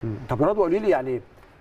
مم. طب رضوى قولي لي يعني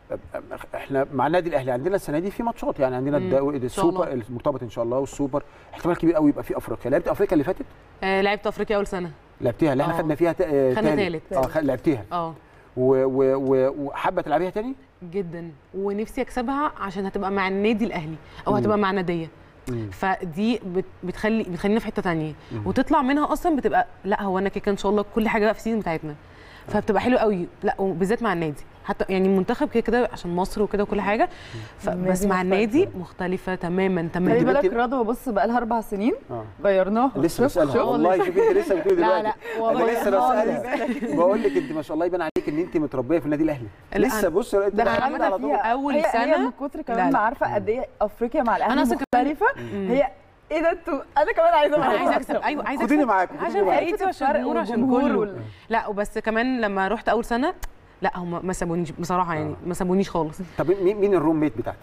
احنا مع النادي الاهلي عندنا السنه دي في ماتشات يعني عندنا مم. الدوري إن شاء السوبر الله. المرتبط ان شاء الله والسوبر احتمال كبير قوي يبقى في افريقيا لعبت افريقيا اللي فاتت آه لعبت افريقيا اول سنه لعبتيها اللي احنا آه. خدنا فيها تا- آه، خدنا تالت. تالت. اه خ- لعبتيها اه و- و- و- وحابه تلعبيها تاني جدا ونفسي اكسبها عشان هتبقى مع النادي الاهلي او مم. هتبقى مع ناديه مم. فدي بت- بتخلي بتخلينا في حته تانية مم. وتطلع منها اصلا بتبقى لا هو انا كده ان شاء الله كل حاجه بقى في السيزون بتاعتنا فبتبقى حلوه قوي لا وبالذات مع النادي حتى يعني المنتخب كده كده عشان مصر وكده وكل حاجه فبس النادي مع مختلف. النادي مختلفه تماما خلي تماما دلوقتي- بالك رضوى بص بقى لها اربع سنين اه غيرناها لسه شوف- بسالها شوف. والله شوف انت لسه بتقولي لا دلوقتي لا انا والله لسه بسالها بقول لك انت ما شاء الله يبان عليك ان انت متربيه في النادي الاهلي لا، لسه أنا- بص انت ده دخلت عملنا على طول فيها أول هي هي سنة- من كتر لا، كمان لا. ما عارفه قد ايه افريقيا مع الاهلي أنا أصلاً كمان- مختلفه مم. هي ايه ده انتوا انا كمان عايزه انا أبقى عايزه أكسب. اكسب ايوه عايزه خديني اكسب معاك خديني عشان معاك فرقتي وعشان الفرق الجمهور وعشان والجمهور كله وال- لا وبس كمان لما رحت اول سنه لا هم ما سابونيش بصراحه يعني ما سابونيش خالص طب مين مين الروم ميت بتاعتك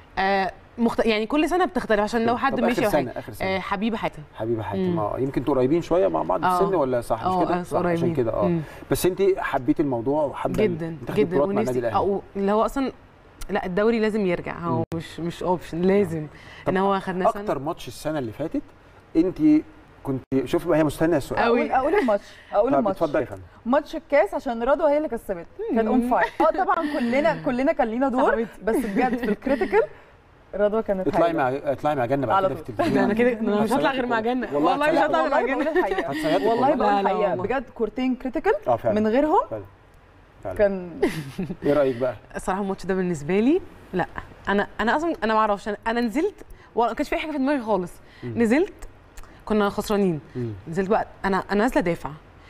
آه مخت... يعني كل سنه بتختلف عشان لو حد طب ماشي آخر او سنة، حاجه آخر سنة. آه حبيبه حاتم حبيبه حاتم مم. اه يمكن انتوا قريبين شويه مع بعض في آه. السن ولا صح مش آه، كده؟ آه، صح عشان قريبين. كده اه مم. بس انت حبيتي الموضوع وحابه جدا انت خدتي جدا بطولات مع النادي ونفسي الاهلي أو اللي هو اصلا لا الدوري لازم يرجع هو مش مش اوبشن لازم طب ان هو خدنا اكتر سنه ماتش السنه اللي فاتت انت كنت شوف بقى هي مستنيه السؤال أوي. اقول اقول الماتش اقول طب الماتش اتفضلي يا فندم ماتش الكاس عشان رضوى هي اللي كسبت كانت اون فاير اه طبعا كلنا كلنا كان لينا دور صاحبتي. بس بجد في الكريتيكال رضوى كانت اطلعي هايلة. مع اطلعي مع جنه بعد على كده في طول. التلفزيون ده انا كده انا مش هطلع غير مع جنه والله والله مش هتصيح. هطلع غير مع والله بقول جنه الحقيقه هتصيحك والله والله. بقول لا، لا الحقيقه والله. بجد كورتين كريتيكال اه فعلا من غيرهم فعلا. فعلا. كان ايه رايك بقى؟ الصراحه الماتش ده بالنسبه لي لا انا انا اصلا انا ما اعرفش انا, أنا نزلت وما كانش في اي حاجه في دماغي خالص نزلت كنا خسرانين مم. نزلت بقى انا انا نازله دافع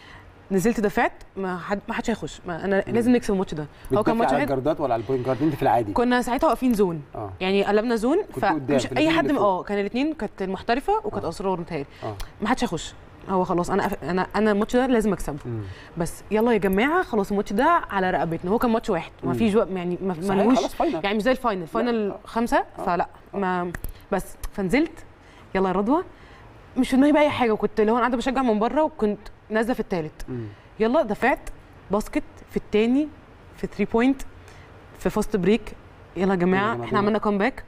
نزلت دافعت ما حد ما حدش هيخش ما انا لازم نكسب الماتش ده هو كان بتدافعي ماتش على واحد الجردات ولا على البوينت جارد انت في العادي كنا ساعتها واقفين زون اه يعني قلبنا زون كنتوا قدام، فمش في اي الاتنين حد اللي م- فوق. اه كان الاثنين كانت المحترفه وكانت آه. اسرار متهيألي اه ما حدش هيخش هو خلاص انا أف- انا انا الماتش ده لازم اكسبه مم. بس يلا يا جماعه خلاص الماتش ده على رقبتنا هو كان ماتش واحد ما مم. فيش وقت يعني ما صحيح، ملوش خلاص فاينل يعني مش زي الفاينل الفاينل آه. خمسه آه. فلا ما بس فنزلت يلا يا رضوى مش في دماغي بقى اي حاجه وكنت اللي هو انا قاعده بشجع من بره وكنت نازله في الثالث مم. يلا دفعت باسكت في الثاني في 3 بوينت في فاست بريك يلا يا جماعه يلا احنا بينا. عملنا كومباك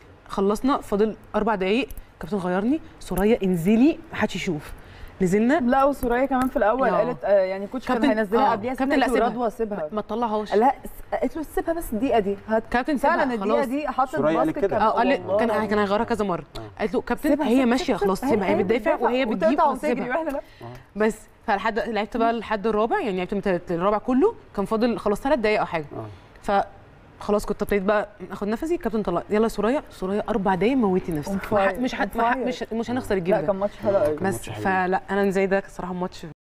خلصنا فاضل اربع دقايق كابتن غيرني سوريا انزلي محدش يشوف نزلنا لا وسوريا كمان في الاول آه. قالت آه يعني كوتش كان كابتن- هينزلها آه. قبليها كابتن لا سيبها سيبها. رضوى سيبها ما تطلعهاش قال لها س- قالت له سيبها بس الدقيقه دي هت كابتن سيبها فعلا الدقيقه خلاص دي حطت سوريا قالت باسكت كده. كان اه قال لي- والله كان العظيم. كان هيغيرها كذا مره آه. قالت له كابتن سيبها، هي سيبها، ماشيه سيبها، خلاص سيبها. سيبها هي بتدافع وهي بتجيب وتقطع خلاص وتجري سيبها واحنا لا بس فلحد لعبت بقى لحد الرابع يعني لعبت من التالت للرابع كله كان فاضل خلاص ثلاث دقايق او حاجه اه ف خلاص كنت ابتديت بقى اخد نفسي الكابتن طلع يلا يا سوريا سوريا اربع دقايق موتي نفسك On ما ح- fire. مش حت On ما ح- fire. مش مش هنخسر الجيم لا ده كان ماتش حلو قوي كان بس ماتش حلو. فلا انا زي ده صراحه ماتش